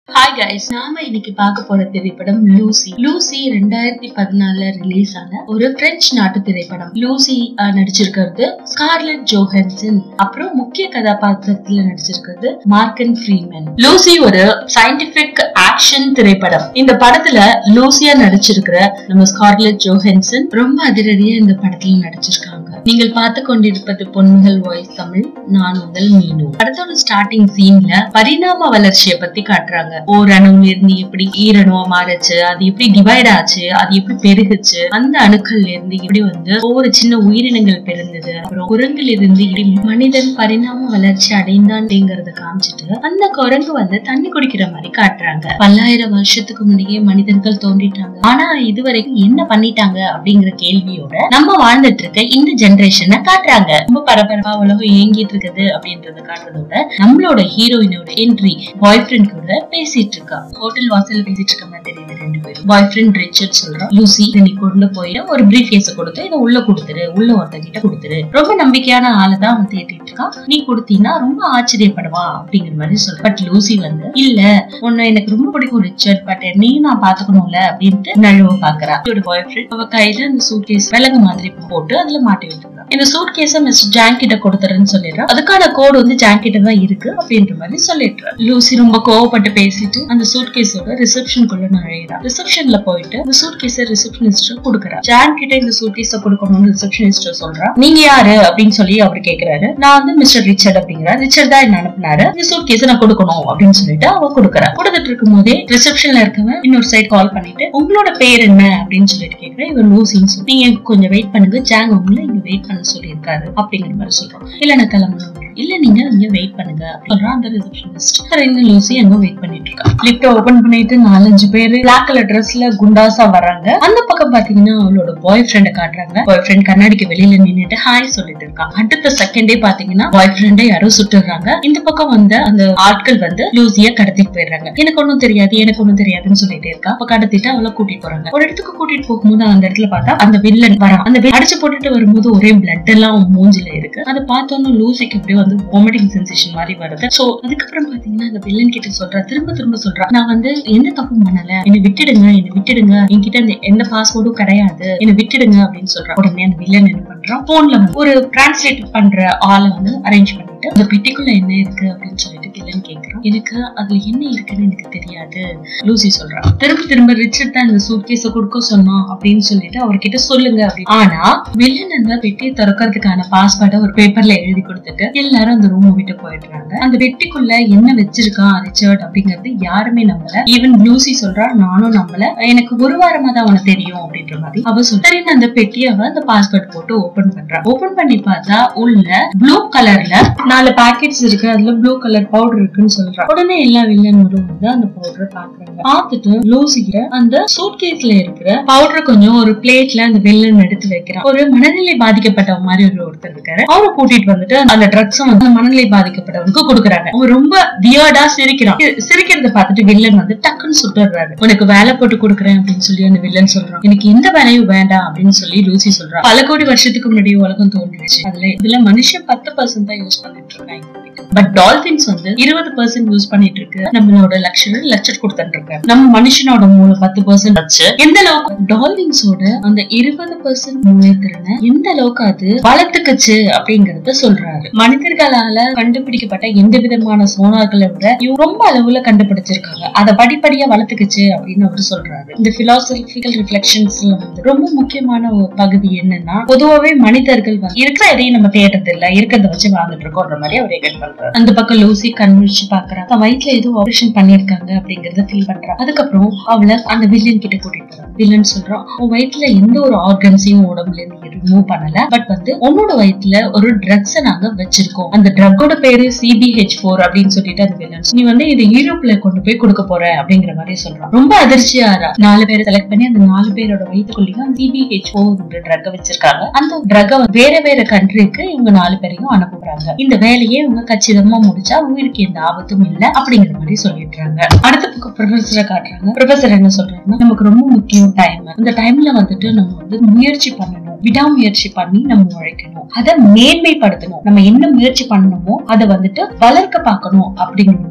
hi guys நாம இன்னைக்கு பார்க்க போற திரைப்படம் லூசி லூசி ரெண்டாயிரத்தி பதினாலுல ரிலீஸ் ஆன ஒரு பிரெஞ்சு நாட்டு திரைப்படம் லூசி அஹ், நடிச்சிருக்கிறது ஸ்கார்லெட் ஜோஹன்சன் அப்புறம் முக்கிய கதாபாத்திரத்துல நடிச்சிருக்கிறது மார்க்கன் ஃப்ரீமன் லூசி ஒரு சயின்டிபிக் ஆக்ஷன் திரைப்படம் இந்த படத்துல லூசியா நடிச்சிருக்கிற நம்ம ஸ்கார்லெட் ஜோஹன்சன் ரொம்ப அதிரடியா இந்த படத்துல நடிச்சிருக்காங்க நீங்கள் பார்த்து கொண்டிருப்பது பொன்முகல் வாய்ஸ் தமிழ் நான் உங்கள் மீனு படத்தோட ஸ்டார்டிங் சீன்ல பரிணாம வளர்ச்சியை பத்தி காட்டுறாங்க ஓரணுல இருந்து எப்படி ஈரணுவா மாறுச்சு அது எப்படி டிவைட் ஆச்சு அது எப்படி பெருகுச்சு அந்த அணுக்கள்ல இருந்து எப்படி வந்து ஒவ்வொரு சின்ன உயிரினங்கள் பிறந்தது அப்புறம் குரங்குல இருந்து எப்படி மனிதன் பரிணாம வளர்ச்சி அடைந்தான்ங்கிறத காமிச்சிட்டு அந்த குரங்கு வந்து தண்ணி குடிக்கிற மாதிரி காட்டுறாங்க பல்லாயிரம் வருஷத்துக்கு முன்னாடியே மனிதர்கள் தோன்றிட்டாங்க ஆனா இதுவரைக்கும் என்ன பண்ணிட்டாங்க அப்படிங்கிற கேள்வியோட நம்ம வாழ்ந்துட்டு இருக்க இந்த ஜெனரேஷனை காட்டுறாங்க ரொம்ப பரபரப்பா உலகம் இயங்கிட்டு இருக்குது அப்படின்றத காட்டுறதோட நம்மளோட ஹீரோயினோட என்ட்ரி பாய் ஃப்ரெண்ட் கூட பேசிட்டு இருக்கா ஹோட்டல் வாசல்ல பேசிட்டு இருக்க மாதிரி தெரியுது ரெண்டு பேரும் பாய் ஃப்ரெண்ட் ரிச்சர்ட் சொல்றான் லூசி இதை நீ கொண்டு போயிட்டு ஒரு பிரீஃப் கேஸ கொடுத்து இதை உள்ள கொடுத்துரு உள்ள ஒருத்த கிட்ட கொடுத்துரு ரொம்ப நம்பிக்கையான ஆளை தான் அவன் தேடிட்டு இருக்கான் நீ கொடுத்தீங்கன்னா ரொம்ப ஆச்சரியப்படுவா அப்படிங்கிற மாதிரி சொல்ற பட் லூசி வந்து இல்ல உன்னை எனக்கு ரொம்ப பிடிக்கும் ரிச்சர்ட் பட் நீ நான் பாத்துக்கணும்ல அப்படின்ட்டு நழுவ பாக்குறா அவளோட பாய் ஃப்ரெண்ட் அவ கையில அந்த சூட் கேஸ் விலங்கு மாதிரி போட்டு அதுல மாட்டி விட்டுறான் இந்த சூட் கேஸ மிஸ்டர் ஜாங் கிட்ட கொடுத்துறேன்னு சொல்லிடுறான் அதுக்கான கோடு வந்து ஜாங் கிட்ட தான் இருக்கு அப்படின்ற மாதிரி சொல்லிடுறான் லூசி ரொம்ப கோவப்பட்டு பேசிட்டு அந்த சூட் கேஸோட ரிசப்ஷனுக்குள்ள நுழையிறா ரிசப்ஷன்ல போயிட்டு இந்த சூட் கேஸ ரிசப்ஷனிஸ்ட் கொடுக்குறா ஜாங் கிட்ட இந்த சூட் கேஸ கொடுக்கணும்னு ரிசப்ஷனிஸ்ட் சொல்றா நீங்க யாரு அப்படின்னு சொல்லி அவர் கேக்குறாரு நான் வந்து மிஸ்டர் ரிச்சர்ட் அப்படிங்கிற ரிச்சர்ட் தான் என்ன அனுப்புனாரு இந்த சூட் கேஸ நான் கொடுக்கணும் அப்படின்னு சொல்லிட்டு அவ கொடுக்குறா கொடுத்துட்டு இருக்கும் போதே ரிசப்ஷன்ல இருக்கவன் இன்னொரு சைடு கால் பண்ணிட்டு உங்களோட பேர் என்ன அப்படின்னு சொல்லிட்டு கேக்குறேன் இவர் லூசின்னு சொல்லி நீங்க கொஞ்சம் வெயிட் பண்ணுங்க ஜாங் உங்களை இங்க வெயிட் பண்ண சொல்லியிருக்காரு அப்படிங்கிற மாதிரி சொல்றோம் இல்ல நான் கிளம்பணும் இல்ல நீங்க இங்க வெயிட் பண்ணுங்க அப்படின்னு சொல்றான் அந்த ரிசப்ஷனிஸ்ட் இன்னும் லூசி அங்க வெயிட் பண்ணிட்டு இருக்கா லிப்ட் ஓபன் பண்ணிட்டு நாலஞ்சு பேரு பிளாக் கலர் ட்ரெஸ்ல குண்டாசா வர்றாங்க அந்த பக்கம் பாத்தீங்கன்னா அவளோட பாய் ஃப்ரெண்ட காட்டுறாங்க பாய் ஃப்ரெண்ட் கண்ணாடிக்கு வெளியில நின்னுட்டு ஹாய் சொல்லிட்டு இருக்கான் அடுத்த செகண்டே பாத்தீங்கன்னா பாய் ஃப்ரெண்டை யாரோ சுட்டுறாங்க இந்த பக்கம் வந்த அந்த ஆட்கள் வந்து லூசிய கடத்திட்டு போயிடுறாங்க எனக்கு ஒண்ணும் தெரியாது எனக்கு ஒண்ணும் தெரியாதுன்னு சொல்லிட்டே இருக்கா அப்ப கடத்திட்டு அவளை கூட்டிட்டு போறாங்க ஒரு இடத்துக்கு கூட்டிட்டு போகும்போது அந்த இடத்துல பார்த்தா அந்த வில்லன் வரான் அந்த வில்லன் அடிச்சு போட்டுட்டு வரும்போது ஒரே பிளட் எல்லாம் அவன் மூஞ்சில இருக்கு அதை பார்த்தோன்னு லூசிக்கு அப்படியே வந்து வாமிட்டிங் சென்சேஷன் மாதிரி வருது சோ அதுக்கப்புறம் பாத்தீங்கன்னா அந்த வில்லன் கிட்ட சொல்றா திரும்ப திரும்ப சொல்றா நான் வந்து எந்த தப்பும் பண்ணல என்னை விட்டுடுங்க என்னை விட்டுடுங்க என்கிட்ட இந்த எந்த பாஸ்வேர்டும் கிடையாது என்னை விட்டுடுங்க அப்படின்னு சொல்றா உடனே அந்த வில்லன் என்ன பண்றான் போன்ல ஒரு டிரான்ஸ்லேட் பண்ற ஆளை வந்து அரேஞ்ச் பண்ணிட்டு அந்த பெட்டிக்குள்ள என்ன இருக்கு அப்படின்னு சொல்லிட்டு வில்லன் கேக்குறான் எனக்கு அதுல என்ன இருக்குன்னு எனக்கு தெரியாது லூசி சொல்றா திரும்ப திரும்ப ரிச்சர்ட் தான் இந்த சூட் கேஸ கொடுக்க சொன்னோம் அப்படின்னு சொல்லிட்டு அவர்கிட்ட சொல்லுங்க அப்படின்னு ஆனா வில்லன் அந்த பெட்டியை திறக்கிறதுக்கான பாஸ்வேர்டை ஒரு பேப்பர்ல எழுதி கொடுத்துட்டு எல்லாரும் அந்த ரூம் விட்டு போயிடுறாங்க அந்த பெட்டிக்குள்ள என்ன வச்சிருக்கான் ரிச்சர்ட் அப்படிங்கறது யாருமே நம்பல ஈவன் லூசி சொல்றா நானும் நம்பல எனக்கு ஒரு வாரமா தான் அவனுக்கு தெரியும் அப்படின்ற மாதிரி அவ சொல்ற சரின்னு அந்த பெட்டியை அவ அந்த பாஸ்வேர்ட் போட்டு ஓபன் பண்றா ஓபன் பண்ணி பார்த்தா உள்ள ப்ளூ கலர்ல நாலு பாக்கெட்ஸ் இருக்கு அதுல ப்ளூ கலர் பவுடர் இருக்குன்னு சொல்றா உடனே எல்லா வில்லன்களும் வந்து அந்த பவுடர் பாக்குறாங்க பார்த்துட்டு லூசிக்கிற அந்த சூட் கேஸ்ல இருக்கிற பவுடர் கொஞ்சம் ஒரு பிளேட்ல அந்த வில்லன் எடுத்து வைக்கிறான் ஒரு மனநிலை பாதிக்கப்பட்ட மாதிரி ஒரு ஒருத்தர் இருக்காரு அவரை கூட்டிட்டு வந்துட்டு அந்த ட்ரக்ஸும் வந்து அந்த மனநிலை பாதிக்கப்பட்டவனுக்கு கொடுக்குறாங்க அவன் ரொம்ப வியர்டா சிரிக்கிறான் சி- சிரிக்கிறத பார்த்துட்டு வில்லன் வந்து டக்குன்னு சுட்டுறாரு உனக்கு வேலை போட்டு கொடுக்குறேன் அப்படின்னு சொல்லி அந்த வில்லன் சொல்றான் எனக்கு எந்த வேலையும் வேண்டாம் அப்படின்னு சொல்லி லூசி சொல்றான் பல கோடி வருஷத்துக்கு முன்னாடி உலகம் தோன்றிடுச்சு அதுல இதுல மனுஷன் பத்து பர்சன்ட் தான் யூஸ் பண்ணிட்டு இருக்காங்க பட் டால்பின்ஸ் வந்து இருபது பர்சன்ட் யூஸ் பண்ணிட்டு இருக்கு நம்மளோட லட்சம் லட்சம் கொடுத்துட்டு இருக்காங்க நம்ம மனுஷனோட மூளை பத்து பர்சன்ட் வச்சு எந்த அளவுக்கு டால்பின்ஸோட அந்த இருபது பர்சன்ட் மூளை திறனை எந்த அளவுக்கு அது வளர்த்துக்குச்சு அப்படிங்கறத சொல்றாரு மனிதர்களால கண்டுபிடிக்கப்பட்ட எந்த விதமான சோனார்களை விட இவங்க ரொம்ப அளவுல கண்டுபிடிச்சிருக்காங்க அதை படிப்படியா வளர்த்துக்குச்சு அப்படின்னு அவரு சொல்றாரு இந்த பிலாசபிக்கல் ரிஃப்ளெக்ஷன்ஸ்ல வந்து ரொம்ப முக்கியமான ஒரு பகுதி என்னன்னா பொதுவாவே மனிதர்கள் வந்து இருக்கிற எதையும் நம்ம தேடுறது இல்ல இருக்கிறத வச்சு வாழ்ந்துட்டு இருக்கோம்ன்ற மாதிரி அவர் எகட் பண்றாரு அந்த பக்கம் லூசி கண் முழிச்சு பாக்குறா தன் வயிற்றுல ஏதோ ஆபரேஷன் பண்ணிருக்காங்க அப்படிங்கறத ஃபீல் பண்றா அதுக்கப்புறம் அவளை அந்த வில்லன் கிட்ட கூட்டிட்டு போறான் வில்லன் சொல்றான் உன் வயிற்றுல எந்த ஒரு ஆர்கன்ஸையும் உடம்புல இருந்து ரிமூவ் பண்ணல பட் வந்து உன்னோட வயிற்றுல ஒரு ட்ரக்ஸ நாங்க வச்சிருக்கோம் அந்த ட்ரக்கோட பேரு சிபிஹெச் போர் அப்படின்னு சொல்லிட்டு அந்த வில்லன் நீ வந்து இதை யூரோப்ல கொண்டு போய் கொடுக்க போற அப்படிங்கிற மாதிரி சொல்றான் ரொம்ப அதிர்ச்சியாரா நாலு பேரை செலக்ட் பண்ணி அந்த நாலு பேரோட வயிற்றுக்குள்ளேயும் சிபிஹெச் போர் ட்ரக் வச்சிருக்காங்க அந்த ட்ரக்க வேற வேற கண்ட்ரிக்கு இவங்க நாலு பேரையும் அனுப்புறாங்க இந்த வேலையை இவங்க கச்சிதமா முடிச்சா உயிருக்கு எந்த ஆபத்தும் இல்ல அப்படிங்கிற மாதிரி சொல்லிடுறாங்க அடுத்த பக்கம் ப்ரொஃபஸரை காட்டுறாங்க ப்ரொஃபசர் என்ன சொல்றாங்கன்னா நமக்கு ரொம்ப முக்கியம் டைம் அந்த டைம்ல வந்துட்டு நம்ம வந்து முயற்சி பண்ணணும் விடாமுயற்சி பண்ணி நம்ம உழைக்கணும் அதை மேன்மைப்படுத்தணும் நம்ம என்ன முயற்சி பண்ணணுமோ அதை வந்துட்டு வளர்க்க பார்க்கணும் அப்படிங்கிற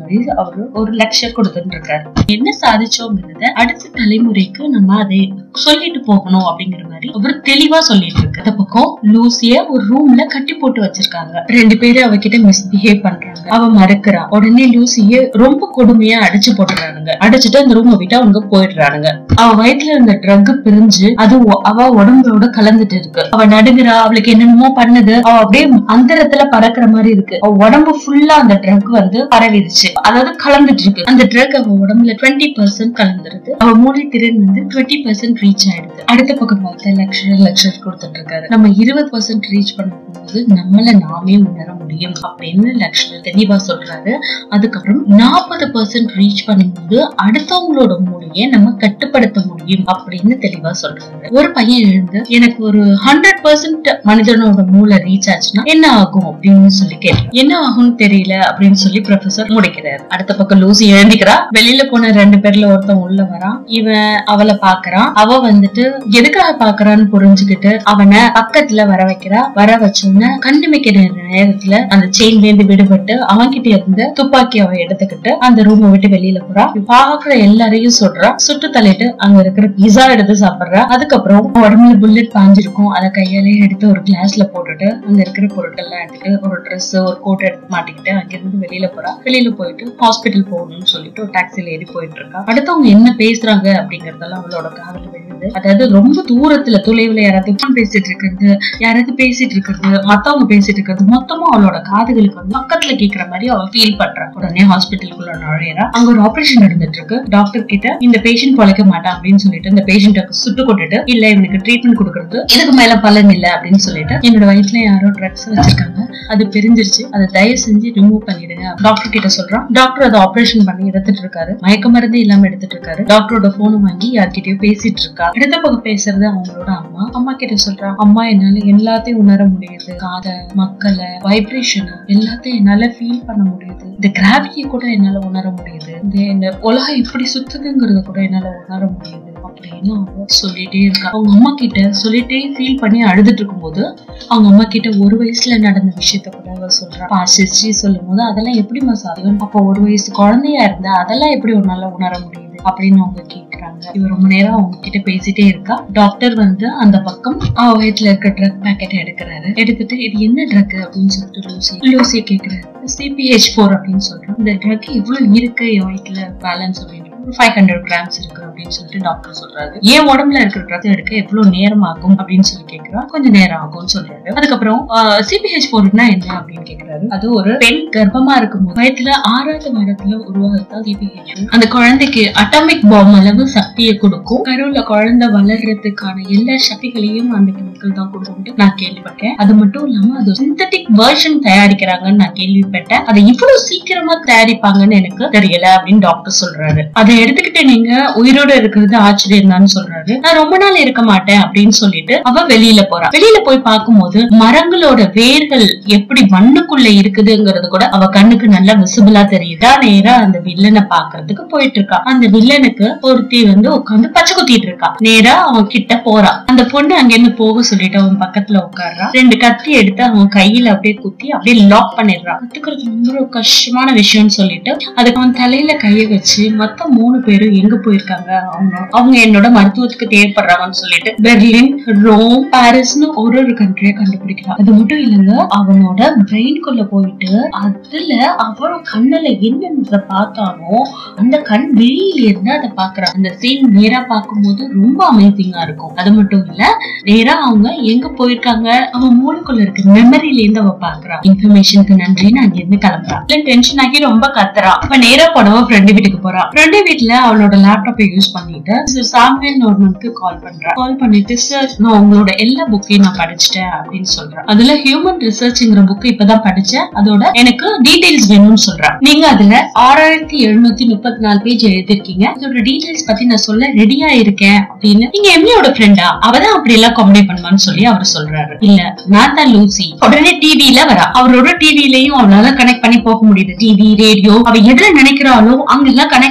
மாதிரி அவரு ஒரு லெக்சர் கொடுத்துட்டு இருக்காரு என்ன சாதிச்சோங்கிறத அடுத்த தலைமுறைக்கு நம்ம அதை சொல்லிட்டு போகணும் அப்படிங்கிற மாதிரி அவர் தெளிவா சொல்லிட்டு இருக்கு அந்த பக்கம் லூசிய ஒரு ரூம்ல கட்டி போட்டு வச்சிருக்காங்க ரெண்டு பேரும் அவகிட்ட மிஸ்பிஹேவ் பண்றாங்க அவ மறுக்கிறா உடனே லூசிய ரொம்ப கொடுமையா அடிச்சு போட்டுறானுங்க அடிச்சுட்டு அந்த ரூமை விட்டு அவங்க போயிடுறானுங்க அவ வயித்துல இருந்த ட்ரக் பிரிஞ்சு அது ஒ- அவ உடம்போட கலந்துட்டு இருக்கு அவ நடுங்குறா அவளுக்கு என்னென்னமோ பண்ணுது அவ அப்படியே அந்தரத்துல பறக்குற மாதிரி இருக்கு அவ உடம்பு ஃபுல்லா அந்த ட்ரக் வந்து பரவிடுச்சு அதாவது கலந்துட்டு இருக்கு அந்த ட்ரக் அவ உடம்புல டுவெண்ட்டி பர்சன்ட் கலந்துருது அவ மூளை திறன் வந்து டுவெண்ட்டி பர்சன்ட் ரீச் ஆயிடுது அடுத்த பக்கம் பார்த்தா லெக்சர் லெக்சர் கொடுத்துட்டு இருக்காரு நம்ம இருபது பர்சன்ட் ரீச் பண்ணும்போது நம்மள நாமே உணர முடியும் அப்படின்னு லெக்சர் தெளிவா சொல்றாரு அதுக்கப்புறம் நாற்பது பர்சன்ட் ரீச் பண்ணும்போது அடுத்தவங்களோட மூளையை நம்ம கட்டுப்படுத்த முடியும் அப்படின்னு தெளிவா சொல்றாரு ஒரு பையன் எழுந்து எனக்கு ஒரு ஹண்ட்ரட் பர்சன்ட் மனிதனோட மூளை ரீச் ஆச்சுன்னா என்ன ஆகும் அப்படின்னு சொல்லி கேட்கிறேன் என்ன ஆகும்னு தெரியல அப்படின்னு சொல்லி ப்ரொஃபசர் முடிக்கிறாரு அடுத்த பக்கம் லூசி எழுந்திக்கிறா வெளியில போன ரெண்டு பேர்ல ஒருத்தன் உள்ள வரான் இவன் அவளை பாக்குறான் அவ வந்துட்டு எதுக்காக பாக்குறான்னு புரிஞ்சுக்கிட்டு அவனை பக்கத்துல வர வைக்கிறா வர வச்சோன்னு கண்ணிமைக்கிற நேரத்துல அந்த செயின்ல இருந்து விடுபட்டு அவன்கிட்ட இருந்து துப்பாக்கி அவ எடுத்துக்கிட்டு அந்த ரூமை விட்டு வெளியில போறா பாக்குற எல்லாரையும் சுடுறா சுட்டு தள்ளிட்டு அங்க இருக்கிற பிஸா எடுத்து சாப்பிடுறா அதுக்கப்புறம் உடம்புல புல்லட் பாஞ்சிருக்கும் அதை கையாலே எடுத்து ஒரு கிளாஸ்ல போட்டுட்டு அங்க இருக்கிற பொருட்கள் எல்லாம் எடுத்துட்டு ஒரு Dress ஒரு கோட் எடுத்து மாட்டிக்கிட்டு அங்கிருந்து வெளியில போறா வெளியில போயிட்டு ஹாஸ்பிட்டல் போகணும்னு சொல்லிட்டு ஒரு டாக்ஸில ஏறி போயிட்டு இருக்கா அடுத்தவங்க என்ன பேசுறாங்க அப்படிங்கறதெல்லாம் அவளோட காதுல விழுது அதாவது ரொம்ப தூரத்துல தொலைவுல யாராவது phone பேசிட்டு இருக்கிறது யாராவது பேசிட்டு இருக்கிறது மத்தவங்க பேசிட்டு இருக்கிறது மொத்தமா அவளோட காதுகளுக்கு வந்து பக்கத்துல கேக்குற மாதிரி அவ ஃபீல் பண்றா உடனே ஹாஸ்பிட்டலுக்குள்ள நுழையறா அங்க ஒரு ஆபரேஷன் நடந்துட்டு இருக்கு டாக்டர் கிட்ட இந்த பேஷண்ட் பொழைக்க மாட்டான் அப்படின்னு சொல்லிட்டு இந்த பேஷண்ட்டுக்கு சுட்டு கொண்டுட்டு இல்ல இவனுக்கு ட்ரீட்மெண்ட் கொடுக்கறது இதுக்கு மேல பலன் இல்ல அப்படின்னு சொல்லிட்டு என்னோட வயிற்றுல யாரோ ட்ரக்ஸ் வச்சிருக்காங்க அது பிரிஞ்சிருச்சு அதை தயவு செஞ்சு ரிமூவ் பண்ணிடுங்க டாக்டர் கிட்ட சொல்றான் டாக்டர் அதை ஆபரேஷன் பண்ணி எடுத்துட்டு இருக்காரு மயக்க மருந்து இல்லாம எடுத்துட்டு இருக்காரு டாக்டரோட போனை வாங்கி யார்கிட்டயோ பேசிட்டு இருக்கா அடுத்த பக்கம் பேசுறது அவங்களோட அம்மா அம்மா கிட்ட சொல்றா அம்மா என்னால எல்லாத்தையும் உணர முடியுது காத மக்களை வைப்ரேஷன் எல்லாத்தையும் என்னால ஃபீல் பண்ண முடியுது இந்த கிராவிட்டியை கூட என்னால உணர முடியுது இந்த இந்த உலகம் எப்படி சுத்துதுங்கிறத கூட என்னால உணர முடியுது அப்படின்னு அவ சொல்லிட்டே இருக்கா அவங்க அம்மா கிட்ட சொல்லிட்டே ஃபீல் பண்ணி அழுதுட்டு இருக்கும்போது அவங்க அம்மா கிட்ட ஒரு வயசுல நடந்த விஷயத்த கூட அவ சொல்றா பாசிச்சு சொல்லும் போது அதெல்லாம் எப்படிமா சாத்தியம் அப்போ ஒரு வயசு குழந்தையா இருந்தா அதெல்லாம் எப்படி உன்னால உணர முடியுது அப்படின்னு அவங்க கேக்குறாங்க இவ ரொம்ப நேரம் அவங்க கிட்ட பேசிட்டே இருக்கா டாக்டர் வந்து அந்த பக்கம் அவ வயித்துல இருக்க ட்ரக் பேக்கெட் எடுக்கிறாரு எடுத்துட்டு இது என்ன ட்ரக் அப்படின்னு சொல்லிட்டு லூசி லூசி கேக்குறாரு சிபிஹெச் ஃபோர் அப்படின்னு சொல்றோம் இந்த ட்ரக் இவ்வளவு இருக்கு என் வயித்துல பேலன்ஸ் அப்படின்னு ஃபைவ் ஹண்ட்ரட் கிராம்ஸ் இருக்கு அப்படின்னு சொல்லிட்டு டாக்டர் சொல்றாரு என் உடம்புல இருக்கிற ட்ரக் எடுக்க எவ்வளவு நேரம் ஆகும் அப்படின்னு சொல்லி கேக்குறா கொஞ்சம் நேரம் ஆகும்னு சொல்றாரு அதுக்கப்புறம் சிபிஹெச் ஃபோர்னா என்ன அப்படின்னு கேக்குறாரு அது ஒரு பெண் கர்ப்பமா இருக்கும் வயத்துல ஆறாவது வாரத்துல உருவாகிறதா சிபிஹெச் அந்த குழந்தைக்கு அட்டாமிக் பாம் அளவு சக்தியை கொடுக்கும் கருவுல குழந்தை வளர்றதுக்கான எல்லா சக்திகளையும் அந்த கெமிக்கல் தான் கொடுக்கும்னு நான் கேள்விப்பட்டேன் அது மட்டும் இல்லாம அது சிந்தட்டிக் வெர்ஷன் தயாரிக்கிறாங்கன்னு நான் கேள்விப்பட்டேன் அதை இவ்வளவு சீக்கிரமா தயாரிப்பாங்கன்னு எனக்கு தெரியல அப்படின்னு டாக்டர் சொல்றாரு அதை எடுத்துக்கிட்டு நீங்க உயிரோட இருக்கிறது ஆச்சரியம் தான் சொல்றாரு நான் ரொம்ப நாள் இருக்க மாட்டேன் அப்படின்னு சொல்லிட்டு அவ வெளியில போறா வெளியில போய் பார்க்கும்போது மரங்களோட வேர்கள் எப்படி மண்ணுக்குள்ள இருக்குதுங்கிறது கூட அவ கண்ணுக்கு நல்லா விசிபிளா தெரியுதா நேரா அந்த வில்லனை பாக்குறதுக்கு போயிட்டு இருக்கா அந்த வில்லனுக்கு ஒருத்தி வந்து உட்காந்து பச்சை குத்திட்டு இருக்கா நேரா அவன் கிட்ட போறா அந்த பொண்ணு அங்க இருந்து போக சொல்லிட்டு அவன் பக்கத்துல உட்கார்றா ரெண்டு கத்தி எடுத்து அவன் கையில அப்படியே குத்தி அப்படியே லாக் பண்ணிடுறான் கத்துக்கிறது ரொம்ப ஒரு கஷ்டமான விஷயம்னு சொல்லிட்டு அதுக்கு அவன் தலையில கைய வச்சு மொத்தம் மூணு பேரும் எங்க போயிருக்காங்க அவங்க அவங்க என்னோட மருத்துவத்துக்கு தேவைப்படுறாங்கன்னு சொல்லிட்டு பெர்லின் ரோம் பாரிஸ்னு ஒரு ஒரு கண்ட்ரியை கண்டுபிடிக்கிறான் அது மட்டும் இல்லைங்க அவனோட பிரெயின்குள்ள போயிட்டு அதுல அவன் கண்ணுல என்னன்றத பார்த்தானோ அந்த கண் வெளியில இருந்து அதை பாக்குறான் அந்த சீன் நேரா பார்க்கும்போது ரொம்ப அமேசிங்கா இருக்கும் அது மட்டும் இல்ல நேரா அவங்க எங்க போயிருக்காங்க அவன் மூளைக்குள்ள இருக்க மெமரியில இருந்து அவ பாக்குறான் இன்ஃபர்மேஷனுக்கு நன்றின்னு அங்க இருந்து கிளம்புறான் டென்ஷன் ஆகி ரொம்ப கத்துறான் அவ நேரா போனவ ஃப்ரெண்டு வீட்டுக்கு போறா ஃப்ரெண்டு வீட்டுல அவளோட லேப்டாப்பை யூஸ் பண்ணிட்டு சார் சாமுவேல் நோர்மனுக்கு கால் பண்றா கால் பண்ணிட்டு சார் நான் உங்களோட எல்லா புக்கையும் நான் படிச்சுட்டேன் அப்படின்னு சொல்றேன் அதுல ஹியூமன் ரிசர்ச்ங்கிற புக் இப்பதான் படிச்சேன் அதோட எனக்கு டீடைல்ஸ் வேணும்னு சொல்றேன் நீங்க அதுல ஆறாயிரத்தி எழுநூத்தி முப்பத்தி நாலு பேஜ் எழுதிருக்கீங்க இதோட டீடைல்ஸ் பத்தி நான் சொல்ல ரெடியா இருக்கேன் அப்படின்னு நீங்க எம்மியோட ஃப்ரெண்டா அவதான் அப்படி எல்லாம் காமெடி பண்ணுவான்னு சொல்லி அவர் சொல்றாரு இல்ல நான் தான் லூசி உடனே டிவில வரா அவரோட டிவிலையும் அவளால கனெக்ட் பண்ணி போக முடியுது டிவி ரேடியோ அவ எதுல நினைக்கிறாளோ அங்கெல்லாம் கனெக்ட் ஆகி போய்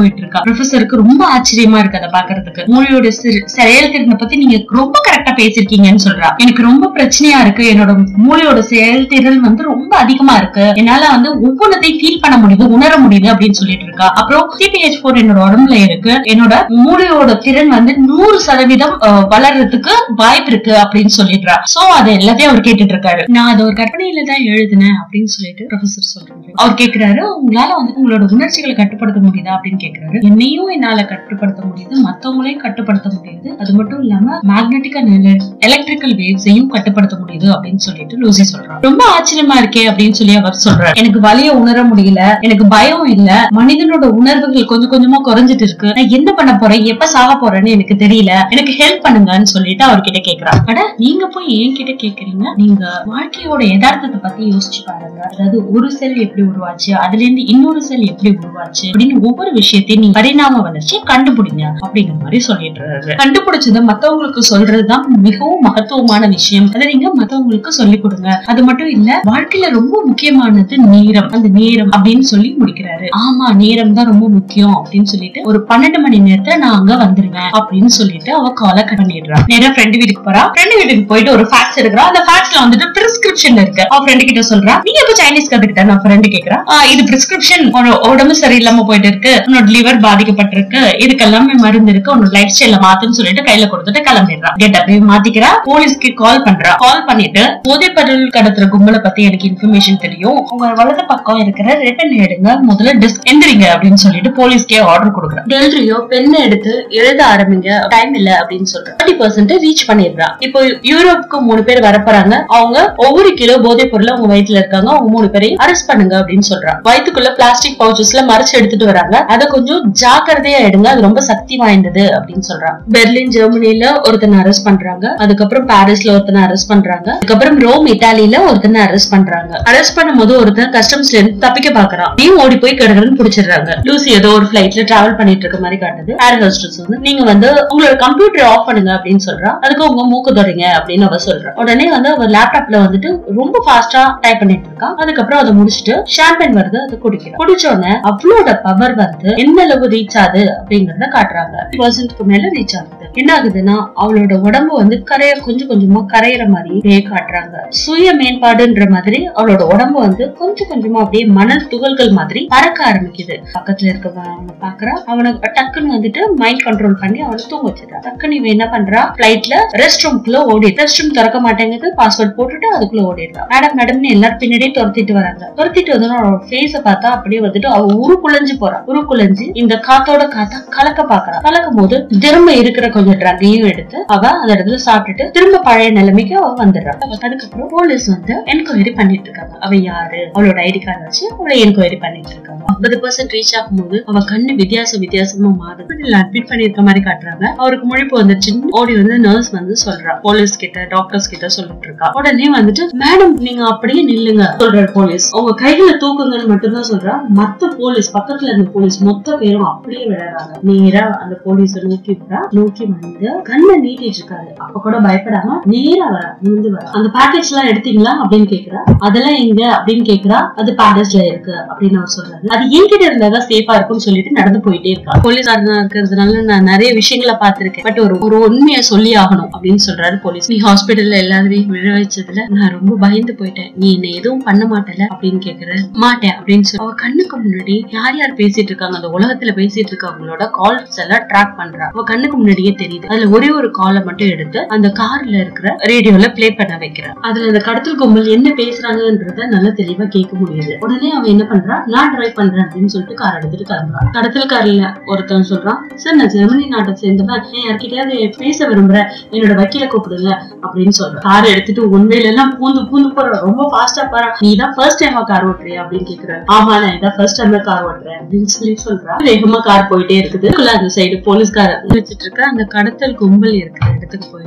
போயிட்டு இருக்கா ப்ரொஃபசருக்கு ரொம்ப ஆச்சரியமா இருக்கு அதை பாக்குறதுக்கு மூளையோட சிறு- செயல்திறனை பத்தி நீங்க ரொம்ப கரெக்டா பேசிருக்கீங்கன்னு சொல்றா எனக்கு ரொம்ப பிரச்சனையா இருக்கு என்னோட மூளையோட செயல்திறன் வந்து ரொம்ப அதிகமா இருக்கு என்னால வந்து ஒவ்வொன்றத்தையும் ஃபீல் பண்ண முடியுது உணர முடியுது அப்படின்னு சொல்லிட்டு இருக்கா அப்புறம் சிபிஹெச் போர் என்னோட உடம்புல இருக்கு என்னோட மூளையோட திறன் வந்து நூறு சதவீதம் அஹ், வளர்றதுக்கு வாய்ப்பு இருக்கு அப்படின்னு சொல்லிடுறா சோ அது எல்லாத்தையும் அவர் கேட்டுட்டு இருக்காரு நான் அதை ஒரு கற்பனையில தான் எழுதினேன் அப்படின்னு சொல்லிட்டு ப்ரொஃபசர் சொல்றாரு அவர் கேக்குறாரு உங்களால வந்து உங்களோட உணர்ச்சிகளை கட்டுப்படுத்த முடியுதா அப்படின்னு கேக்குறாரு என்னையும் என்னால கட்டுப்படுத்த முடியுது மத்தவங்களையும் கட்டுப்படுத்த முடியுது அது மட்டும் இல்லாம மேக்னெட்டிக் அண்ட் எலக்ட்ரிக்கல் வேவ்ஸையும் கட்டுப்படுத்த முடியுது அப்படின்னு சொல்லிட்டு லூசி சொல்றாரு ரொம்ப ஆச்சரியமா இருக்கே அப்படின்னு சொல்லி அவர் சொல்றாரு எனக்கு வலிய உணர முடியல எனக்கு பயம் இல்ல மனிதனோட உணர்வுகள் கொஞ்சம் கொஞ்சமா குறைஞ்சிட்டு இருக்கு நான் என்ன பண்ண போறேன் எப்ப சாக போறேன்னு எனக்கு தெரியல எனக்கு ஹெல்ப் பண்ணுங்கன்னு சொல்லிட்டு அவர்கிட்ட கேக்குறான் அட நீங்க போய் என்கிட்ட கேக்குறீங்க நீங்க வாழ்க்கையோட யதார்த்தத்தை பத்தி யோசிச்சு பாருங்க அதாவது ஒரு செல் எப்படி உருவாச்சு அதுல இருந்து இன்னொரு செல் எப்படி உருவாச்சு அப்படின்னு ஒவ்வொரு விஷயத்தையும் நீங்க பரிணாம வளர்ச்சி கண்டுபிடிங்க அப்படிங்கிற மாதிரி சொல்லிடுறாரு கண்டுபிடிச்சதை மத்தவங்களுக்கு சொல்றதுதான் மிகவும் மகத்துவமான விஷயம் அதை நீங்க மத்தவங்களுக்கு சொல்லி கொடுங்க அது மட்டும் இல்ல வாழ்க்கையில ரொம்ப முக்கியமானது நேரம் அந்த நேரம் அப்படின்னு சொல்லி முடிக்கிறாரு ஆமா நேரம் தான் ரொம்ப முக்கியம் அப்படின்னு சொல்லிட்டு ஒரு பன்னெண்டு மணி நேரத்துல நான் அங்க வந்துருவேன் அப்படின்னு சொல்லிட்டு அவ காலை கட் பண்ணிடுறா நேரா ஃப்ரெண்டு வீட்டுக்கு போறா ஃப்ரெண்டு வீட்டுக்கு போயிட்டு ஒரு ஃபேக்ஸ் எடுக்கிறா அந்த ஃபேக்ஸ்ல வந்துட்டு பிரிஸ்கிரிப்ஷன் இருக்கு அவ ஃப்ரெண்டு கிட்ட சொல்றா நீங்க எப்ப சைனீஸ் கத்துக்கிட்ட நான் ஃப்ரெண்டு கேக்குறா "ஆ, இது பிரிஸ்கிரிப்ஷன் உடம்பு சரியில்லாம போயிட்டு இருக்கு உன்னோட லிவர் பாதிக்கப்பட்டிருக்கு இதுக்கெல்லாமே மருந்து இருக்கு உன்னோட லைஃப் ஸ்டைல மாத்துன்னு சொல்லிட்டு கையில கொடுத்துட்டு கிளம்பிடுறா கெட் அப்படியே மாத்திக்கிறா போலீஸ்க்கு கால் பண்றா கால் பண்ணிட்டு போதைப் பொருள் கடத்துற கும்பலை பத்தி எனக்கு இன்ஃபர்மேஷன் தெரியும் உங்க வலது பக்கம் இருக்கிற ரிட்டன் எடுங்க முதல்ல டிஸ்க் எந்திரிங்க அப்படின்னு சொல்லிட்டு போலீஸ்க்கே ஆர்டர் கொடுக்குறா டெல்ரியோ பென் எடுத்து எழுத ஆரம்பிங்க டைம் இல்ல அப்படின்னு சொல்றா தேர்ட்டி பர்சன்ட் ரீச் பண்ணிடுறா இப்போ யூரோப்புக்கு மூணு பேர் வரப்போறாங்க அவங்க ஒவ்வொரு கிலோ போதைப் பொருள் அவங்க வயித்துல இருக்காங்க அவங்க மூணு பேரையும் அரெஸ்ட் பண்ணுங்க அப்படின்னு சொல்றா வயித்துக்குள்ள பிளாஸ்டிக் பவுச்சஸ்ல மறைச்சு எடுத்துட்டு வராங்க அதை கொஞ்சம் ஜாக்கிரதையா எடுங்க அது ரொம்ப சக்தி வாய்ந்தது அப்படின்னு சொல்றாங்க பெர்லின் ஜெர்மனில ஒருத்தனை அரெஸ்ட் பண்றாங்க அதுக்கப்புறம் பாரிஸ்ல ஒருத்தனை அரெஸ்ட் பண்றாங்க அதுக்கப்புறம் ரோம் இட்டாலியில ஒருத்தனை அரெஸ்ட் பண்றாங்க அரெஸ்ட் பண்ணும்போது ஒருத்தன் கஸ்டம்ஸ்ல இருந்து தப்பிக்க பாக்குறான் நீ ஓடி போய் கிடக்குறன்னு புடிச்சிடுறாங்க லூசி ஏதோ ஒரு பிளைட்ல டிராவல் பண்ணிட்டு இருக்க மாதிரி காட்டுது ஏர் ஹோஸ்டஸ் வந்து நீங்க வந்து உங்களோட கம்ப்யூட்டர் ஆஃப் பண்ணுங்க அப்படின்னு சொல்றா அதுக்கு உங்க மூக்கு தொடங்க அப்படின்னு அவ சொல்றா உடனே வந்து அவ லேப்டாப்ல வந்துட்டு ரொம்ப ஃபாஸ்டா டைப் பண்ணிட்டு இருக்கான் அதுக்கப்புறம் அதை முடிச்சுட்டு ஷாம்பன் வருது அதை குடிக்கிறா குடிச்ச உடனே அவளோட பவர் வந்து எந்த அளவு ரீச் ஆகுது அப்படிங்கறத காட்டுறாங்க பர்சன்ட்க்கு மேல ரீச் ஆகுது என்ன ஆகுதுன்னா அவளோட உடம்பு வந்து கரைய கொஞ்சம் கொஞ்சமா கரையிற மாதிரி அப்படியே காட்டுறாங்க சுய மேம்பாடுன்ற மாதிரி அவளோட உடம்பு வந்து கொஞ்சம் கொஞ்சமா அப்படியே மணல் துகள்கள் மாதிரி பறக்க ஆரம்பிக்குது பக்கத்துல இருக்கவன் அவனை பாக்குறா அவனுக்கு டக்குன்னு வந்துட்டு மைண்ட் கண்ட்ரோல் பண்ணி அவனை தூங்க வச்சிடறா டக்குன்னு இவன் என்ன பண்றா பிளைட்ல ரெஸ்ட் ரூம்குள்ள ஓடி ரெஸ்ட் ரூம் திறக்க மாட்டேங்குது பாஸ்வேர்ட் போட்டுட்டு அதுக்குள்ள ஓடிடுறா மேடம் மேடம்னு எல்லாரும் பின்னாடியே துரத்திட்டு வராங்க துரத்திட்டு வந்து அவளோட ஃபேஸ பார்த்தா அப்படியே வந்துட்டு அவ உரு குலைஞ்சு போறா உரு குலைஞ்சு இந்த காத்தோட காத்தா கலக்க பாக்குறா கலக்கும் போது திரும்ப இருக்கிற கொஞ்சம் ட்ரக்கையும் எடுத்து அவ அந்த இடத்துல சாப்பிட்டுட்டு திரும்ப பழைய நிலைமைக்கு அவ வந்துடுறா அதுக்கப்புறம் போலீஸ் வந்து என்கொயரி பண்ணிட்டு இருக்காங்க அவ யாரு அவளோட ஐடி கார்டு வச்சு அவளை என்கொயரி பண்ணிட்டு இருக்காங்க ஐம்பது பர்சன்ட் ரீச் ஆகும்போது அவ கண்ணு வித்தியாச வித்தியாசமா மாறுது அட்மிட் பண்ணிருக்க மாதிரி காட்டுறாங்க அவருக்கு முழிப்பு வந்துருச்சு ஓடி வந்து நர்ஸ் வந்து சொல்றா போலீஸ் கிட்ட டாக்டர்ஸ் கிட்ட சொல்லிட்டு இருக்கா உடனே வந்துட்டு மேடம் நீங்க அப்படியே நில்லுங்க சொல்றாரு போலீஸ் உங்க கைகளை தூக்குங்கன்னு மட்டும்தான் சொல்றா மத்த போலீஸ் பக்கத்துல இருந்த போலீஸ் மொத்த பேரும் அப்படியே விளையாடுறாங்க நேரா அந்த போலீஸ நோக்கி வரா நோக்கி வந்து கண்ணை நீட்டிட்டு இருக்காரு அப்ப கூட பயப்படாம நேரா வரா நிமிந்து வரா அந்த பேக்கேஜ் எல்லாம் எடுத்தீங்களா அப்படின்னு கேக்குறா அதெல்லாம் எங்க அப்படின்னு கேக்குறா அது பேலஸ்ல இருக்கு அப்படின்னு அவர் சொல்றாரு அது என்கிட்ட இருந்தாதான் சேஃபா இருக்கும்னு சொல்லிட்டு நடந்து போயிட்டே இருக்கா போலீஸ்காரனா இருக்கிறதுனால நான் நிறைய விஷயங்களை பார்த்திருக்கேன் பட் ஒரு ஒரு உண்மையை சொல்லி ஆகணும் அப்படின்னு சொல்றாரு போலீஸ் நீ ஹாஸ்பிட்டல்ல எல்லாரையும் விழ வச்சதுல நான் ரொம்ப பயந்து போயிட்டேன் நீ என்ன எதுவும் பண்ண மாட்டல அப்படின்னு கேக்குற மாட்டேன் அப்படின்னு சொல்லி அவ கண்ணுக்கு முன்னாடி யார் யார் பேசிட்டு இருக்காங்க அந்த உலகத்துல பேசிட்டு இருக்கவங்களோட கால்ஸ் எல்லாம் ட்ராக் பண்றா அவ கண்ணுக்கு முன்னாடியே தெரியுது அதுல ஒரே ஒரு காலை மட்டும் எடுத்து அந்த கார்ல இருக்கிற ரேடியோல ப்ளே பண்ண வைக்கிறா அதுல அந்த கடத்தல் கும்பல் என்ன பேசுறாங்கன்றத நல்லா தெளிவா கேட்க முடியுது உடனே அவன் என்ன பண்றா நான் டிரைவ் பண்றேன் அப்படின்னு சொல்லிட்டு கார் எடுத்துட்டு கிளம்புறான் கடத்தல் கார்ல ஒருத்தன் சொல்றான் சார் நான் ஜெர்மனி நாட்டை சேர்ந்தவன் நான் யார்கிட்டயாவது பேச விரும்புறேன் என்னோட வக்கீல கூப்பிடுங்க அப்படின்னு சொல்றான் கார் எடுத்துட்டு உண்மையில எல்லாம் பூந்து பூந்து போற ரொம்ப ஃபாஸ்டா போற நீ தான் ஃபர்ஸ்ட் டைமா கார் ஓட்டுறியா அப்படின்னு கேக்குறாரு ஆமா நான் இதான் ஃபர்ஸ்ட் டைமா கார் ஓட்டுறேன் அப்படின்னு சொல்லி சொல்றான் வேகமா கார் போயிட்டே இருக்குது அந்த சைடு போலீஸ்கார வச்சுட்டு இருக்க அந்த கடத்தல் கும்பல் இருக்கிற இடத்துக்கு போயிடுறாங்க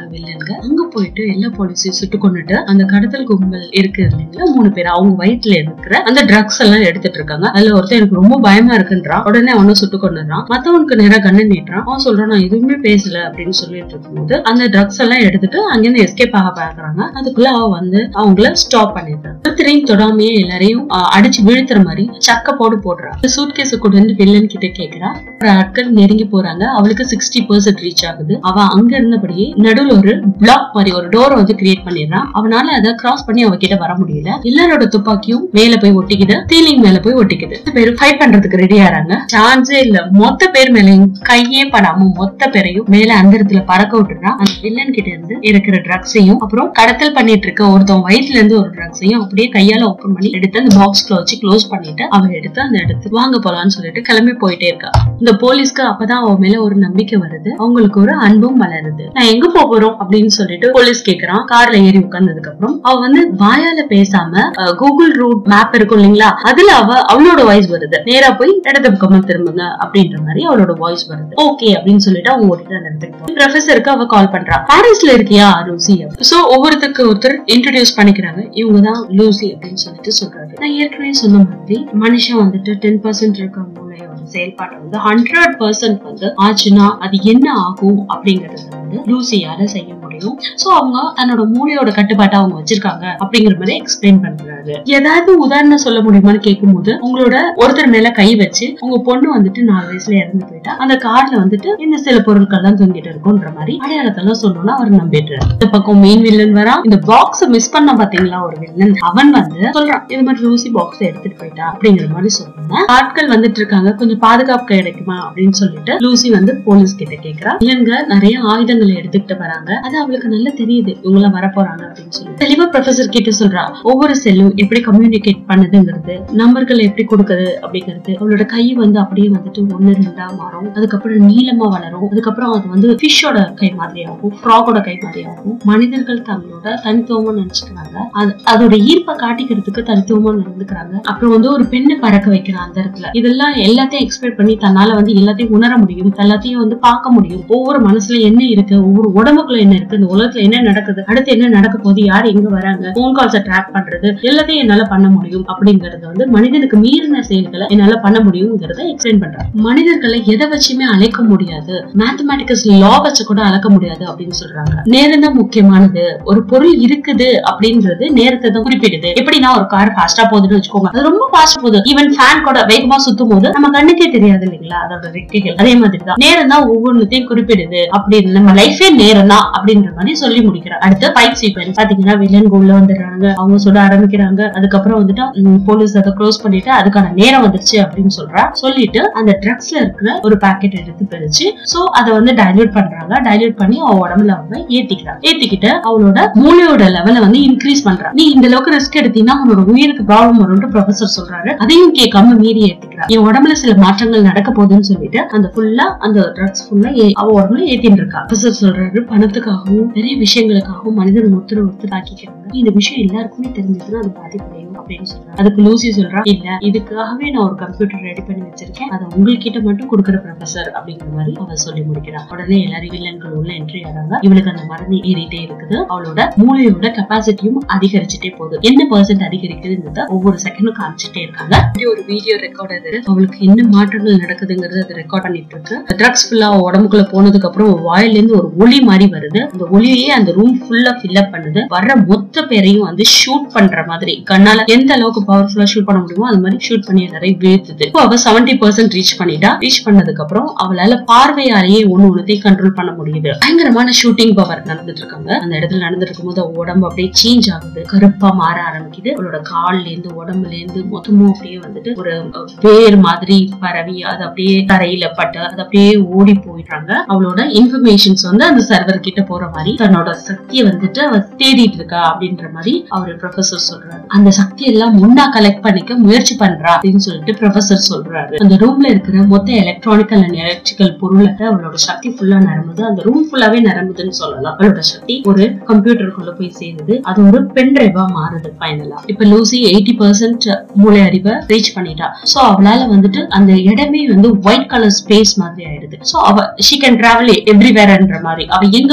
வில்லன்க அங்க போயிட்டு எல்லா போலீஸையும் சுட்டு கொண்டுட்டு அந்த கடத்தல் கும்பல் இருக்கு இல்லைங்களா மூணு பேர் அவங்க வயிற்றுல இருக்கிற அந்த ட்ரக்ஸ் எல்லாம் எடுத்துட்டு இருக்காங்க அதுல ஒருத்தன் எனக்கு ரொம்ப பயமா இருக்குன்றான் உடனே அவனை சுட்டு கொண்டுறான் மத்தவனுக்கு நேரா கண்ணு நீட்டுறான் அவன் சொல்றான் நான் எதுவுமே பேசல அப்படின்னு சொல்லிட்டு இருக்கும்போது அந்த ட்ரக்ஸ் எல்லாம் எடுத்துட்டு அங்கிருந்து எஸ்கேப் ஆக பாக்குறாங்க அதுக்குள்ள அவ வந்து அவங்கள ஸ்டாப் பண்ணிடுறான் ஒருத்தரையும் தொடாமையே எல்லாரையும் ஆஹ், அடிச்சு வீழ்த்துற மாதிரி சக்க போடு போடுறா சூட் கேஸ் கொண்டு வந்து வில்லன் கிட்ட கேக்குறா அப்புறம் ஆட்கள் நெருங்கி போறாங்க அவளுக்கு சிக்ஸ்டி பர்சன்ட் ரீச் ஆகுது அவ அங்க இருந்தபடியே நடுவுல ஒரு பிளாக் மாதிரி ஒரு டோர் வந்து கிரியேட் பண்ணிடுறான் அவனால அதை கிராஸ் பண்ணி அவகிட்ட வர முடியல எல்லாரோட துப்பாக்கியும் மேல போய் ஒட்டிக்குது சீலிங் மேல போய் ஒட்டிக்குது ரெண்டு பேரும் ஃபைட் பண்றதுக்கு ரெடி ஆறாங்க சான்ஸே இல்ல மொத்த பேர் மேலயும் கையே படாம மொத்த பேரையும் மேல அந்த இடத்துல பறக்க விட்டுறான் அந்த வில்லன் கிட்ட இருந்து இருக்கிற ட்ரக்ஸையும் அப்புறம் கடத்தல் பண்ணிட்டு இருக்க ஒருத்தன் வயிற்றுல இருந்து ஒரு ட்ரக்ஸையும் அப்படியே கையால ஓபன் பண்ணி எடுத்து அந்த பாக்ஸ்ல வச்சு க்ளோஸ் பண்ணிட்டு அவ எடுத்து அந்த இடத்துக்கு வாங்க போலாம்னு சொல்லிட்டு கிளம்பி போயிட்டே இருக்கா இந்த போலீஸ்க்கு அப்பதான் அவ மேல ஒரு நம்பிக்கை வருது அவங்களுக்கு ஒரு அன்பும் வளருது நான் எங்க போக போறோம் அப்படின்னு சொல்லிட்டு போலீஸ் கேக்குறான் கார்ல ஏறி உட்கார்ந்ததுக்கு அப்புறம் அவ வந்து வாயால பேசாம கூகுள் ரூட் மேப் இருக்கும் இல்லைங்களா அதுல அவ அவளோட வாய்ஸ் வருது நேரா போய் இடது பக்கமா திரும்புங்க அப்படின்ற மாதிரி அவளோட வாய்ஸ் வருது ஓகே அப்படின்னு சொல்லிட்டு அவங்க ஓடிட்டு அந்த இடத்துக்கு போய் ப்ரொஃபசருக்கு அவ கால் பண்றா பாரிஸ்ல இருக்கியா லூசி சோ ஒவ்வொருத்தருக்கு ஒருத்தர் இன்ட்ரடியூஸ் பண்ணிக்கிறாங்க இவங்க தான் லூசி அப்படின்னு சொல்லிட்டு சொல்றாரு நான் ஏற்கனவே சொன்ன மாதிரி மனுஷன் வந்துட்டு டென் பர்சன்ட் இருக்க மூளையோட செயல்பாட்டை வந்து ஹண்ட்ரட் பர்சன்ட் வந்து ஆச்சுன்னா அது என்ன ஆகும் அப்படிங்கறத வந்து லூசியால செய்ய முடியும் சோ அவங்க தன்னோட மூளையோட கட்டுப்பாட்டை அவங்க வச்சிருக்காங்க அப்படிங்கிற மாதிரி எக்ஸ்பிளைன் பண்றாரு ஏதாவது உதாரணம் சொல்ல முடியுமான்னு கேட்கும்போது உங்களோட ஒருத்தர் மேல கை வச்சு உங்க பொண்ணு வந்துட்டு நாலு வயசுல இறந்து போயிட்டா அந்த கார்ல வந்துட்டு இந்த சில பொருட்கள் தான் தூங்கிட்டு இருக்கும்ன்ற மாதிரி அடையாளத்தெல்லாம் சொல்லணும்னா அவர் நம்பிடுறாரு இந்த பக்கம் மெயின் வில்லன் வரா இந்த பாக்ஸ் மிஸ் பண்ண பாத்தீங்களா ஒரு வில்லன் அவன் வந்து சொல்றான் இது மாதிரி லூசி பாக்ஸ் எடுத்துட்டு போயிட்டா அப்படிங்கிற மாதிரி சொல்றாங்க ஆட்கள் வந்துட்டு இருக்காங்க கொஞ்சம் பாதுகாப்பு கிடைக்குமா அப்படின்னு சொல்லிட்டு லூசி வந்து போலீஸ் கிட்ட கேக்குறா வில்லன்க நிறைய ஆயுதங்களை எடுத்துக்கிட்டு வராங்க அது அவளுக்கு நல்லா தெரியுது இவங்க வர போறாங்க அப்படின்னு சொல்லி தெளிவா ப்ரொஃபசர் கிட்ட சொல்றா ஒவ்வொரு செல்லும் எப்படி கம்யூனிகேட் பண்ணுதுங்கிறது நம்பர்கள் எப்படி கொடுக்குது அப்படிங்கிறது அவளோட கை வந்து அப்படியே வந்துட்டு ஒண்ணு ரெண்டா மாறும் அதுக்கப்புறம் நீளமா வளரும் அதுக்கப்புறம் அது வந்து ஃபிஷ்ஷோட கை மாதிரி ஆகும் ஃப்ராகோட கை மாதிரி ஆகும் மனிதர்கள் தங்களோட தனித்துவமா நினைச்சுக்கிறாங்க அது அதோட ஈர்ப்பை காட்டிக்கிறதுக்கு தனித்துவமா நடந்துக்கிறாங்க அப்புறம் வந்து ஒரு பெண்ணை பறக்க வைக்கிறான் அந்த இடத்துல இதெல்லாம் எல்லாத்தையும் எக்ஸ்பெக்ட் பண்ணி தன்னால வந்து எல்லாத்தையும் உணர முடியும் எல்லாத்தையும் வந்து பார்க்க முடியும் ஒவ்வொரு மனசுல என்ன இருக்கு ஒவ்வொரு உடம்புக்குள்ள என்ன இருக்கு இந்த உலகத்துல என்ன நடக்குது அடுத்து என்ன நடக்க போகுது யார் எங்க வராங்க போன் கால்ஸை ட்ராக் பண்றது எல்லாத்தையும் என்னால பண்ண முடியும் அப்படிங்கறது வந்து மனிதனுக்கு மீறின செயல்களை என்னால பண்ண முடியுங்கிறத எக்ஸ்பிளைன் பண்றாங்க மனிதர்களை எதை வச்சுமே அழைக்க முடியாது மேத்தமேட்டிக்கல்ஸ் லா வச்சு கூட அளக்க முடியாது அப்படின்னு சொல்றாங்க நேரம் தான் முக்கியமானது ஒரு பொருள் இருக்குது அப்படின்றது நேரத்தை தான் குறிப்பிடுது எப்படின்னா ஒரு கார் ஃபாஸ்டா போகுதுன்னு வச்சுக்கோங்க அது ரொம்ப ஃபாஸ்ட் போகுது ஈவன் ஃபேன் கூட வேகமா சுத்தும் போது நம்ம கண்ணுக்கே தெரியாது இல்லைங்களா அதோட ரெக்கைகள் அதே மாதிரி தான் நேரம் தான் ஒவ்வொன்றுத்தையும் குறிப்பிடுது அப்படின்னு நம்ம லைஃபே நேரம் தான் அப்படின்ற மாதிரி சொல்லி முடிக்கிறார் அடுத்து ஃபைட் சீக்வன்ஸ் பாத்தீங்கன்னா வில்லன் உள்ள வந்துடுறாங்க அவங்க சொல்ல ஆரம்பிக்கிறாங்க அதுக்கப்புறம் வந்துட்டு போலீஸ் அதை க்ளோஸ் பண்ணிட்டு அதுக்கான நேரம் வந்துருச்சு அப்படின்னு சொல்றா சொல்லிட்டு அந்த ட்ரக்ஸ்ல இருக்கிற ஒரு பாக்கெட் எடுத்து பிரிச்சு சோ அதை வந்து டைல்யூட் பண்றாங்க டைல்யூட் பண்ணி அவ உடம்புல அவங்க ஏத்திக்கிறா ஏத்திக்கிட்டு அவளோட மூளையோட லெவலை வந்து இன்க்ரீஸ் பண்றா நீ இந்த அளவுக்கு ரிஸ்க் எடுத்தீங்கன்னா உன்னோட உயிருக்கு ப்ராப்ளம் வரும்னு ப்ரொஃபசர் சொல்றாரு அதையும் கேட்காம மீறி ஏத்திக்கிறா என் உடம்புல சில மாற்றங்கள் நடக்க போகுதுன்னு சொல்லிட்டு அந்த ஃபுல்லா அந்த ட்ரக்ஸ் ஃபுல்லா அவ உடம்புல ஏத்தின்னு இருக்கா ப்ரொஃபசர் சொல்றாரு பணத்துக்காகவும் நிறைய விஷயங்களுக்காகவும் மனிதன் ஒருத்தர் ஒருத்தர் ஆக்கிக்கிறாங்க இந்த விஷயம் எல்லாருக்குமே தெரிஞ்சதுன்னா அது பாதிப்படையும் அப்படின்னு சொல்றாரு அதுக்கு லூசி சொல்றா இல்ல இதுக்காகவே நான் ஒரு கம்ப்யூட்டர் ரெடி பண்ணி வச்சிருக்கேன் அதை உங்ககிட்ட மட்டும் கொடுக்குற ப்ரொஃபசர் அப்படிங்கிற மாதிரி அவ சொல்லி முடிக்கிறா உடனே எல்லாரும் வில்லன்கள் உள்ள என்ட்ரி ஆறாங்க இவளுக்கு அந்த மருந்து ஏறிட்டே இருக்குது அவளோட மூளையோட கெப்பாசிட்டியும் அதிகரிச்சுட்டே போகுது என்ன பர்சன்ட் அதிகரிக்குதுங்கிறத ஒவ்வொரு செகண்டும் காமிச்சிட்டே இருக்காங்க இப்படி ஒரு வீடியோ ரெக்கார்ட் அது அவளுக்கு என்ன மாற்றங்கள் நடக்குதுங்கிறத அது ரெக்கார்ட் பண்ணிட்டு இருக்கு ட்ரக்ஸ் ஃபுல்லா உடம்புக்குள்ள போனதுக்கு அப்புறம் ஒரு வாயில இருந்து ஒரு ஒளி மாதிரி வருது அந்த ஒளியே அந்த ரூம் ஃபுல்லா ஃபில் அப் பண்ணுது வர்ற மொத்த பேரையும் வந்து ஷூட் பண்ற மாதிரி கண்ணால எந்த அளவுக்கு பவர்ஃபுல்லா ஷூட் பண்ண முடியுமோ அது மாதிரி ஷூட் பண்ணி எல்லாரையும் வீழ்த்துது இப்போ அவ செவன்டி பர்சன்ட் ரீச் பண்ணிட்டா ரீச் பண்ணதுக்கு அப்புறம் அவளால பார்வையாலேயே ஒண்ணு ஒண்ணுத்தையும் கண்ட்ரோல் பண்ண முடியுது பயங்கரமான ஷூட்டிங் பவர் நடந்துட்டு இருக்காங்க அந்த இடத்துல நடந்துட்டு இருக்கும்போது அவ உடம்பு அப்படியே சேஞ்ச் ஆகுது கருப்பா மாற ஆரம்பிக்குது அவளோட கால்ல இருந்து உடம்புல இருந்து மொத்தமும் அப்படியே வந்துட்டு ஒரு அஹ், வேர் மாதிரி பரவி அது அப்படியே தரையில பட்டு அது அப்படியே ஓடி போயிடுறாங்க அவளோட இன்ஃபர்மேஷன்ஸ் வந்து அந்த சர்வர் கிட்ட போற மாதிரி தன்னோட சக்தியை வந்துட்டு அவ தேடிட்டு இருக்கா அப்படின்ற மாதிரி அவர் ப்ரொஃபசர் சொல்றாரு அந்த சக்தி எல்லாம் முன்னா கலெக்ட் பண்ணிக்க முயற்சி பண்றா அப்படின்னு சொல்லிட்டு ப்ரொஃபசர் சொல்றாரு அந்த ரூம்ல இருக்கிற மொத்த எலக்ட்ரானிக்கல் அண்ட் எலக்ட்ரிக்கல் பொருளை அவளோட சக்தி ஃபுல்லா நிரம்புது அந்த ரூம் ஃபுல்லாவே நிரம்புதுன்னு சொல்லலாம் அவளோட சக்தி ஒரு கம்ப்யூட்டருக்குள்ள போய் சேருது அது ஒரு பென் டிரைவா மாறுது ஃபைனலா இப்ப லூசி எயிட்டி பர்சன்ட் மூளை அறிவை ரீச் பண்ணிட்டா சோ அவளால வந்துட்டு அந்த இடமே வந்து ஒயிட் கலர் ஸ்பேஸ் மாதிரி ஆயிடுது சோ அவ ஷி கேன் டிராவல் எவ்ரிவேர்ன்ற மாதிரி அவ எங்க வேணா இருப்பா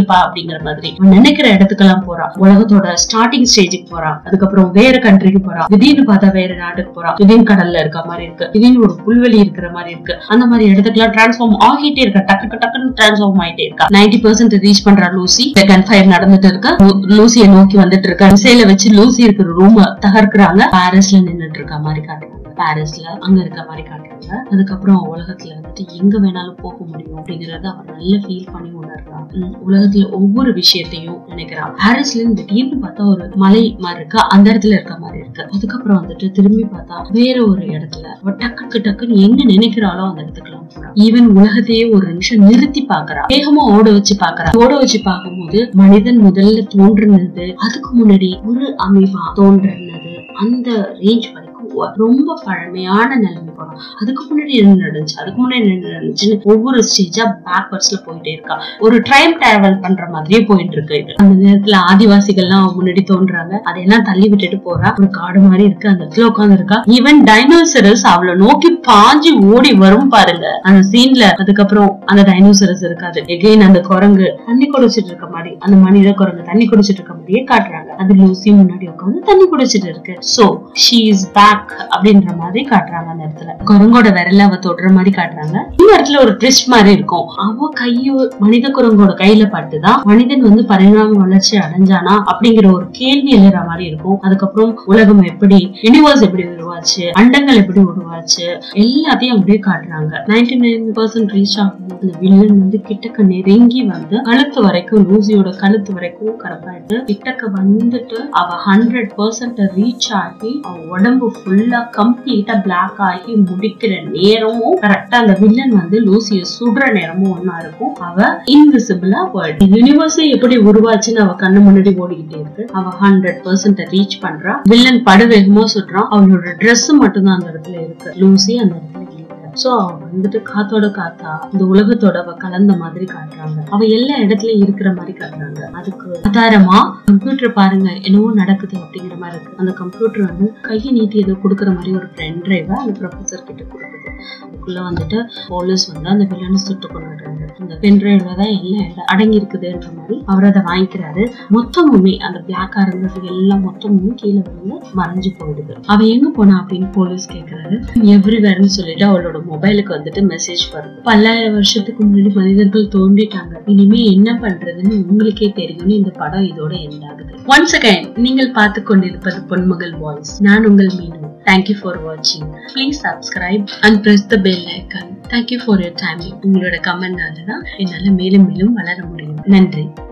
இருப்பா அப்படிங்கிற மாதிரி அவன் நினைக்கிற இடத்துக்கெல்லாம் போறா உலகத்தோட ஸ்டார்டிங் ஸ்டேஜுக்கு போறா அதுக்கப்புறம் வேற கண்ட்ரிக்கு போறா திடீர்னு பார்த்தா வேற நாட்டுக்கு போறா திடீர்னு கடல்ல இருக்க மாதிரி இருக்கு திடீர்னு ஒரு புல்வெளி இருக்கிற மாதிரி இருக்கு அந்த மாதிரி இடத்துக்குலாம் டிரான்ஸ்ஃபார்ம் ஆகிட்டே இருக்கா டக்கு டக்குன்னு டிரான்ஸ்ஃபார்ம் ஆயிட்டே இருக்கா நைன்டி பர்சன்ட் ரீச் பண்றா லூசி கன் ஃபயர் நடந்துட்டு இருக்கு லூ- லூசியை நோக்கி வந்துட்டு இருக்கா மிசைல வச்சு லூசி இருக்கிற ரூம் தகர்க்கறாங்க பாரிஸ்ல நின்னுட்டு இருக்க மாதிரி காட்டுறாங்க பாரிஸ்ல அங்க இருக்க மாதிரி காட்டுறாங்க அதுக்கப்புறம் உலகத்துல வந்துட்டு எங்க வேணாலும் போக முடியும் அப்படிங்கறத அவர் நல்ல ஃபீல் பண்ணி உணர்றான் உம் உலகத்துல ஒவ்வொரு விஷயத்தையும் நினைக்கிறான் பாரிஸ்ல இருந்து திடீர்னு பார்த்தா ஒரு மலை மாதிரி இருக்கு அந்த இடத்துல இருக்க மாதிரி இருக்கு அதுக்கப்புறம் வந்துட்டு திரும்பி பார்த்தா வேற ஒரு இடத்துல அவ டக்கு டக்குன்னு எங்க நினைக்கிறாளோ அந்த இடத்துக்குலாம் போறான் ஈவன் உலகத்தையே ஒரு நிமிஷம் நிறுத்தி பாக்குறா வேகமா ஓட வச்சு பாக்குறா ஓட வச்சு பார்க்கும்போது மனிதன் முதல்ல தோன்றுனது அதுக்கு முன்னாடி ஒரு அமீபா தோன்றுனது அந்த ரேஞ்ச் வரைக்கும் ஒ- ரொம்ப பழமையான நிலைமை போறோம் அதுக்கு முன்னாடி என்ன நடந்துச்சு அதுக்கு முன்னாடி என்ன நடந்துச்சுன்னு ஒவ்வொரு ஸ்டேஜா பேக்வர்ட்ஸ்ல போயிட்டே இருக்கா ஒரு டைம் டிராவல் பண்ற மாதிரியே போயிட்டு இருக்கு இது அந்த நேரத்துல ஆதிவாசிகள்லாம் அவ முன்னாடி தோன்றாங்க அதையெல்லாம் தள்ளி விட்டுட்டு போறா ஒரு காடு மாதிரி இருக்கு அந்த இடத்துல உட்கார்ந்து இருக்கா ஈவன் டைனோசரஸ் அவளை நோக்கி பாஞ்சு ஓடி வரும் பாருங்க அந்த சீன்ல அதுக்கப்புறம் அந்த டைனோசரஸ் இருக்காது எகைன் அந்த குரங்கு தண்ணி குடிச்சிட்டு இருக்க மாதிரி அந்த மனித குரங்கு தண்ணி குடிச்சிட்டு இருக்க மாதிரியே காட்டுறாங்க அது லூசி முன்னாடி உட்காந்து தண்ணி குடிச்சிட்டு இருக்கு சோ ஷீ இஸ் பேக் அப்படின்ற மாதிரி காட்டுறாங்க அந்த இடத்துல குரங்கோட விரல அவ தொடுற மாதிரி காட்டுறாங்க இந்த இடத்துல ஒரு ட்விஸ்ட் மாதிரி இருக்கும் அவ கையோ மனித குரங்கோட கையில பட்டுதான் மனிதன் வந்து பரிணாம வளர்ச்சி அடைஞ்சானா அப்படிங்கிற ஒரு கேள்வி எழுற மாதிரி இருக்கும் அதுக்கப்புறம் உலகம் எப்படி யூனிவர்ஸ் எப்படி உருவாச்சு அண்டங்கள் எப்படி உருவாச்சு எல்லாத்தையும் அப்படியே காட்டுறாங்க நைன்டி நைன் பர்சன்ட் ரீச் ஆகும் அந்த வில்லன் வந்து கிட்டக்க நெருங்கி வந்து கழுத்து வரைக்கும் லூசியோட கழுத்து வரைக்கும் கரெக்டாயிட்டு கிட்டக்க வந்துட்டு அவ ஹண்ட்ரட் பர்சன்ட் ரீச் ஆகி அவ உடம்பு ஃபுல்லா கம்ப்ளீட்டா பிளாக் ஆகி முடிக்கிற நேரமும் கரெக்டா அந்த வில்லன் வந்து லூசிய சுடுற நேரமும் ஒன்னா இருக்கும் அவ இன்விசிபிளா வேர்ல்ட் யூனிவர்ஸே எப்படி உருவாச்சுன்னு அவ கண்ணு முன்னாடி ஓடிக்கிட்டே இருக்கு அவ ஹண்ட்ரட் பர்சன்ட் ரீச் பண்றா வில்லன் படுவேகமா சுடுறான் அவளோட Dress மட்டும்தான் அந்த இடத்துல இருக்கு லூசி அந்த இடத்துல இல்ல சோ அவ வந்துட்டு காத்தோட காத்தா இந்த உலகத்தோட அவ கலந்த மாதிரி காட்டுறாங்க அவ எல்லா இடத்துலயும் இருக்கிற மாதிரி காட்டுறாங்க அதுக்கு ஆதாரமா கம்ப்யூட்டர் பாருங்க என்னவோ நடக்குது அப்படிங்கிற மாதிரி இருக்கு அந்த கம்ப்யூட்டர் வந்து கையை நீட்டி ஏதோ கொடுக்குற மாதிரி ஒரு பென் டிரைவ அந்த ப்ரொஃபசர் கிட்ட கொடுக்குது அதுக்குள்ள வந்துட்டு போலீஸ் வந்து அந்த வில்லனை சுட்டு கொண்டுடுறாங்க அந்த பென் டிரைவ்ல தான் எல்லா இடம் அடங்கி இருக்குதுன்ற மாதிரி அவர் அதை வாங்கிக்கிறாரு மொத்தமுமே அந்த பிளாக்கா இருந்தது எல்லாம் மொத்தமுமே கீழே வந்து மறைஞ்சு போயிடுது அவ எங்க போனா அப்படின்னு போலீஸ் கேக்குறாரு எவ்ரிவேர்னு சொல்லிட்டு அவளோட மொபைலுக்கு வந்துட்டு மெசேஜ் வருது பல்லாயிரம் வருஷத்துக்கு முன்னாடி மனிதர்கள் தோன்றிட்டாங்க இனிமே என்ன பண்றதுன்னு உங்களுக்கே தெரியும்னு இந்த படம் இதோட எண்ட் ஆகுது ஒன்ஸ் அகைன் நீங்கள் பார்த்து கொண்டிருப்பது பொன்மகள் வாய்ஸ் நான் உங்கள் மீனு தேங்க்யூ ஃபார் வாட்சிங் please subscribe and press the bell icon thank you for your time உங்களோட கமெண்ட்னால தான் என்னால மேலும் மேலும் வளர முடியும் நன்றி